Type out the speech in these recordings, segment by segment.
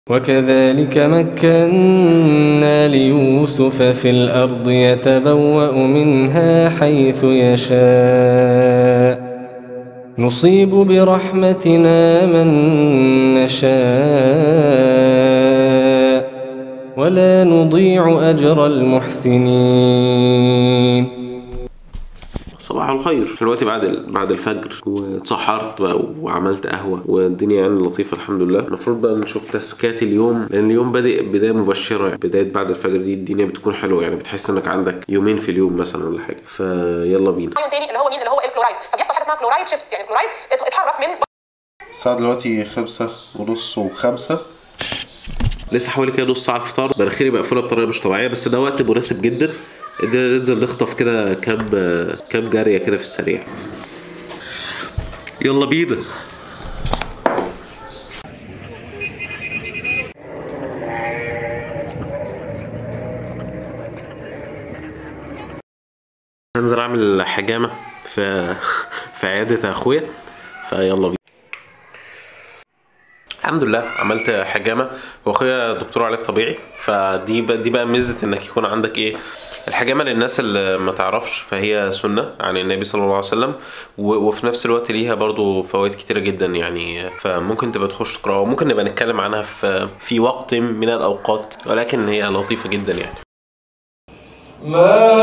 وكذلك مكنا ليوسف في الأرض يتبوأ منها حيث يشاء نصيب برحمتنا من نشاء ولا نضيع أجر المحسنين صباح الخير دلوقتي بعد ال- بعد الفجر واتسحرت بقى وعملت قهوه والدنيا يعني لطيفه الحمد لله المفروض بقى نشوف تاسكات اليوم لان اليوم بادئ بدايه مبشره يعني بدايه بعد الفجر دي الدنيا بتكون حلوه يعني بتحس انك عندك يومين في اليوم مثلا ولا حاجه فيلا بينا ايون تاني اللي هو مين اللي هو الكلورايد فبيحصل حاجه اسمها كلورايد شيفت يعني الكلورايد ات- اتحرك من الساعة دلوقتي خمسة ونص وخمسة لسه حوالي كده نص ساعه الفطار مناخيري مقفوله بطريقه مش طبيعيه بس ده وقت مناسب جدا ان ننزل نخطف كده كام كام جاريه كده في السريع يلا بينا هنزل اعمل حجامه في في عياده اخويا فيلا بينا الحمد لله عملت حجامه واخويا دكتور علاج طبيعي فدي بقى دي بقى ميزه انك يكون عندك ايه الحجامه للناس اللي ما تعرفش فهي سنه عن النبي صلى الله عليه وسلم و- وفي نفس الوقت ليها برضو فوائد كتيره جدا يعني فممكن تبقى تخش تقراها وممكن نبقى نتكلم عنها في في وقت من الاوقات ولكن هي لطيفه جدا يعني ما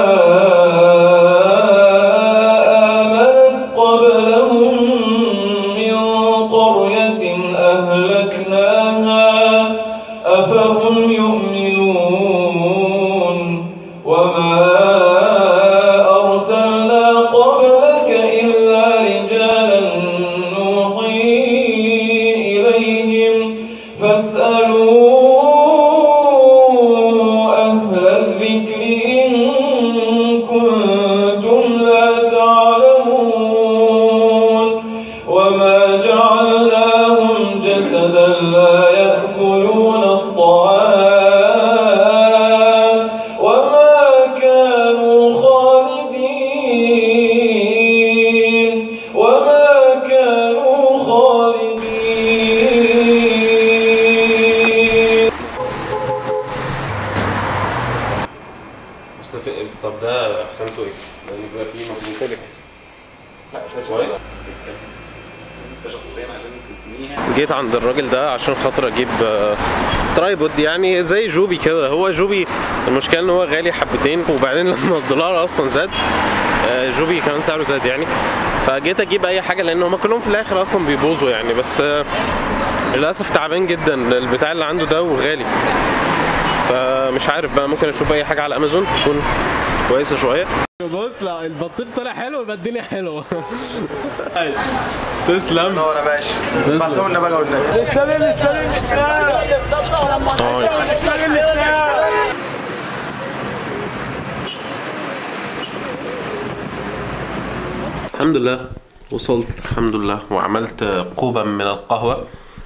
آمنت قبلهم من قرية أهلكناها أفهم يؤمنون وما أرسلنا قبلك إلا رجالا نوحي إليهم فاسألوا أهل الذكر إن كنتم لا تعلمون وما جعلناهم جسدا لا يأكلون الطعام وما كانوا خالدين وما كانوا خالدين طب ده خانته ايه؟ ده بيبقى فيه ماجنيفيلكس لا كويس انت شخصيا عشان تبنيها جيت عند الراجل ده عشان خاطر اجيب آه، ترايبود يعني زي جوبي كده هو جوبي المشكله ان هو غالي حبتين وبعدين لما الدولار اصلا زاد آه، جوبي كمان سعره زاد يعني فجيت اجيب اي حاجه لان هما كلهم في الاخر اصلا بيبوظوا يعني بس آه، للاسف تعبان جدا البتاع اللي عنده ده وغالي فمش عارف بقى ممكن اشوف اي حاجه على امازون تكون كويسه شويه بص لا البطيخ طلع حلو يبقى الدنيا حلوه تسلم نور يا باشا بعتولنا بقى قلنا الحمد لله وصلت الحمد لله وعملت قوبا من القهوة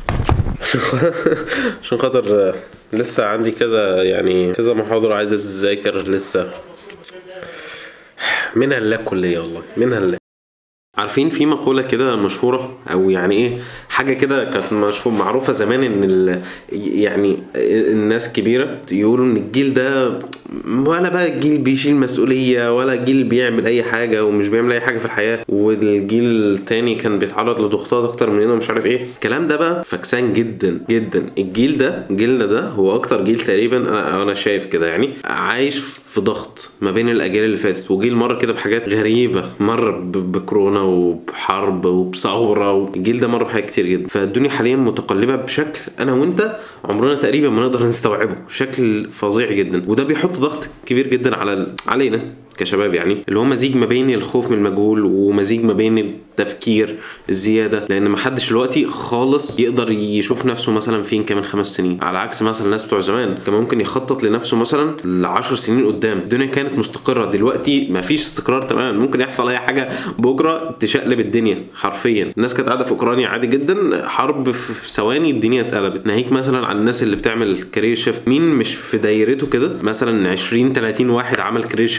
عشان خاطر لسه عندي كذا يعني كذا محاضرة عايزة تذاكر لسه منها لله كلية والله منها لله عارفين في مقولة كده مشهورة أو يعني إيه حاجة كده كانت مشهور معروفة زمان إن ال يعني الناس الكبيرة يقولوا إن الجيل ده ولا بقى الجيل بيشيل مسؤولية ولا جيل بيعمل أي حاجة ومش بيعمل أي حاجة في الحياة والجيل التاني كان بيتعرض لضغوطات أكتر مننا ومش عارف إيه الكلام ده بقى فكسان جدا جدا الجيل ده جيلنا ده هو أكتر جيل تقريبا أنا أنا شايف كده يعني عايش في ضغط ما بين الأجيال اللي فاتت وجيل مر كده بحاجات غريبة مر ب- بكورونا وبحرب وبثورة الجيل ده مر بحاجات كتير جدا فالدنيا حاليا متقلبة بشكل أنا وأنت عمرنا تقريبا ما نقدر نستوعبه بشكل فظيع جدا وده بيحط ضغط كبير جدا على ال- علينا كشباب يعني اللي هو مزيج ما بين الخوف من المجهول ومزيج ما بين التفكير الزياده لان ما حدش دلوقتي خالص يقدر يشوف نفسه مثلا فين كمان خمس سنين على عكس مثلا الناس بتوع زمان كان ممكن يخطط لنفسه مثلا لعشر سنين قدام الدنيا كانت مستقره دلوقتي ما فيش استقرار تماما ممكن يحصل اي حاجه بكره تشقلب الدنيا حرفيا الناس كانت قاعده في اوكرانيا عادي جدا حرب في في ثواني الدنيا اتقلبت ناهيك مثلا عن الناس اللي بتعمل كارير شيفت مين مش في دايرته كده مثلا 20 30 واحد عمل كارير شيفت هو ده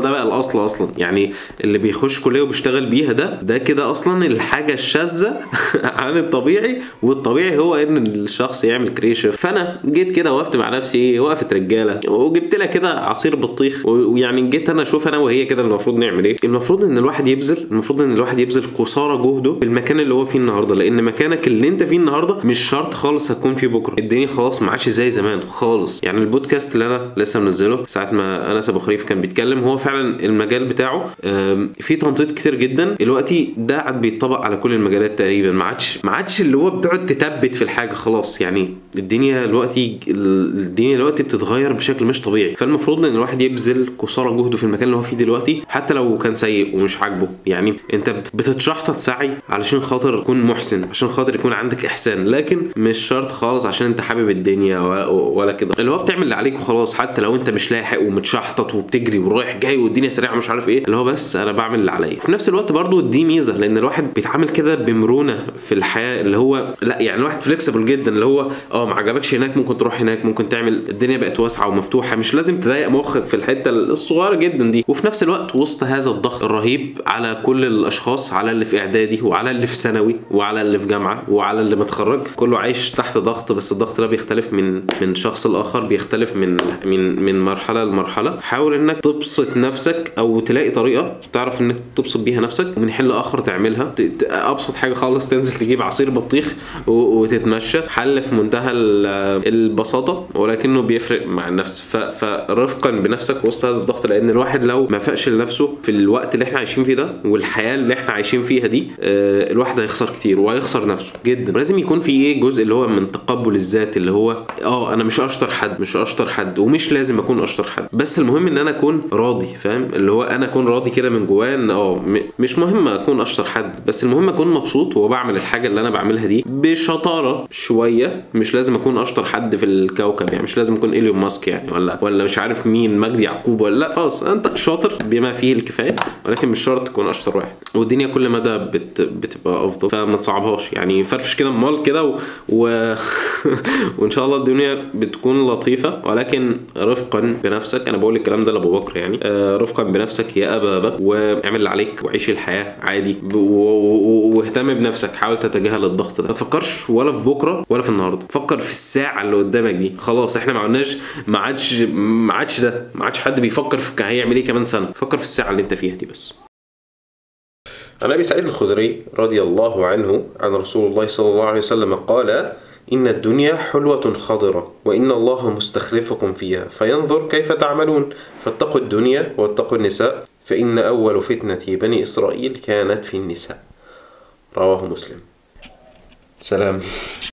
ده بقى الاصل اصلا يعني اللي بيخش كليه وبيشتغل بيها ده ده كده اصلا الحاجه الشاذه عن الطبيعي والطبيعي هو ان الشخص يعمل كريشف فانا جيت كده وقفت مع نفسي ايه وقفت رجاله وجبت لها كده عصير بطيخ ويعني جيت انا اشوف انا وهي كده المفروض نعمل ايه المفروض ان الواحد يبذل المفروض ان الواحد يبذل قصارى جهده في المكان اللي هو فيه النهارده لان مكانك اللي انت فيه النهارده مش شرط خالص هتكون فيه بكره الدنيا خلاص ما عادش زي زمان خالص يعني البودكاست اللي انا لسه منزله ساعه ما انس ابو خريف كان بيتكلم هو فعلا المجال بتاعه آم، فيه تنطيط كتير جدا دلوقتي ده عاد بيتطبق على كل المجالات تقريبا ما عادش ما عادش اللي هو بتقعد تثبت في الحاجه خلاص يعني الدنيا دلوقتي الدنيا دلوقتي بتتغير بشكل مش طبيعي فالمفروض ان الواحد يبذل قصارى جهده في المكان اللي هو فيه دلوقتي حتى لو كان سيء ومش عاجبه يعني انت بتتشحطط سعي علشان خاطر تكون محسن عشان خاطر يكون عندك احسان لكن مش شرط خالص عشان انت حابب الدنيا ولا, ولا كده اللي هو بتعمل اللي عليك وخلاص حتى لو انت مش لاحق ومتشحطط وبتجري ورايح جاي والدنيا سريعه ومش عارف ايه اللي هو بس انا بعمل اللي عليا في نفس الوقت برضو دي ميزه لان الواحد بيتعامل كده بمرونه في الحياه اللي هو لا يعني الواحد فليكسبل جدا اللي هو اه ما عجبكش هناك ممكن تروح هناك ممكن تعمل الدنيا بقت واسعه ومفتوحه مش لازم تضايق مخك في الحته الصغيره جدا دي وفي نفس الوقت وسط هذا الضغط الرهيب على كل الاشخاص على اللي في اعدادي وعلى اللي في ثانوي وعلى اللي في جامعه وعلى اللي متخرج كله عايش تحت ضغط بس الضغط ده بيختلف من من شخص لاخر بيختلف من من من مرحله لمرحله حاول انك تبسط نفسك او تلاقي طريقه تعرف انك تبسط بيها نفسك ومن حل اخر تعملها ت- ت- ابسط حاجه خالص تنزل تجيب عصير بطيخ و- وتتمشى حل في منتهى ال- البساطه ولكنه بيفرق مع النفس ف- فرفقا بنفسك وسط هذا الضغط لان الواحد لو ما فاقش لنفسه في الوقت اللي احنا عايشين فيه ده والحياه اللي احنا عايشين فيها دي آه، الواحد هيخسر كتير وهيخسر نفسه جدا ولازم يكون في ايه جزء اللي هو من تقبل الذات اللي هو اه انا مش اشطر حد مش اشطر حد ومش لازم اكون اشطر حد بس المهم ان انا اكون راضي فاهم اللي هو انا اكون راضي كده من جوايا ان اه م- مش مهم اكون اشطر حد بس المهم اكون مبسوط وبعمل الحاجه اللي انا بعملها دي بشطاره شويه مش لازم اكون اشطر حد في الكوكب يعني مش لازم اكون ايلون ماسك يعني ولا ولا مش عارف مين مجدي يعقوب ولا لا خلاص انت شاطر بما فيه الكفايه ولكن مش شرط تكون اشطر واحد والدنيا كل مدى بت بتبقى افضل فما تصعبهاش يعني فرفش كده مال كده و... و... وان شاء الله الدنيا بتكون لطيفه ولكن رفقا بنفسك انا بقول الكلام ده لابو بكر يعني آه، رفقا بنفسك يا ابا بكر واعمل اللي عليك وعيش الحياه عادي ب- و- و- واهتم بنفسك حاول تتجاهل الضغط ده ما تفكرش ولا في بكره ولا في النهارده فكر في الساعه اللي قدامك دي خلاص احنا ما عدناش ما عادش ما عادش ده ما عادش حد بيفكر في هيعمل ايه كمان سنه فكر في الساعه اللي انت فيها دي بس عن ابي سعيد الخدري رضي الله عنه عن رسول الله صلى الله عليه وسلم قال إن الدنيا حلوة خضرة وإن الله مستخلفكم فيها فينظر كيف تعملون فاتقوا الدنيا واتقوا النساء فإن أول فتنة بني إسرائيل كانت في النساء رواه مسلم سلام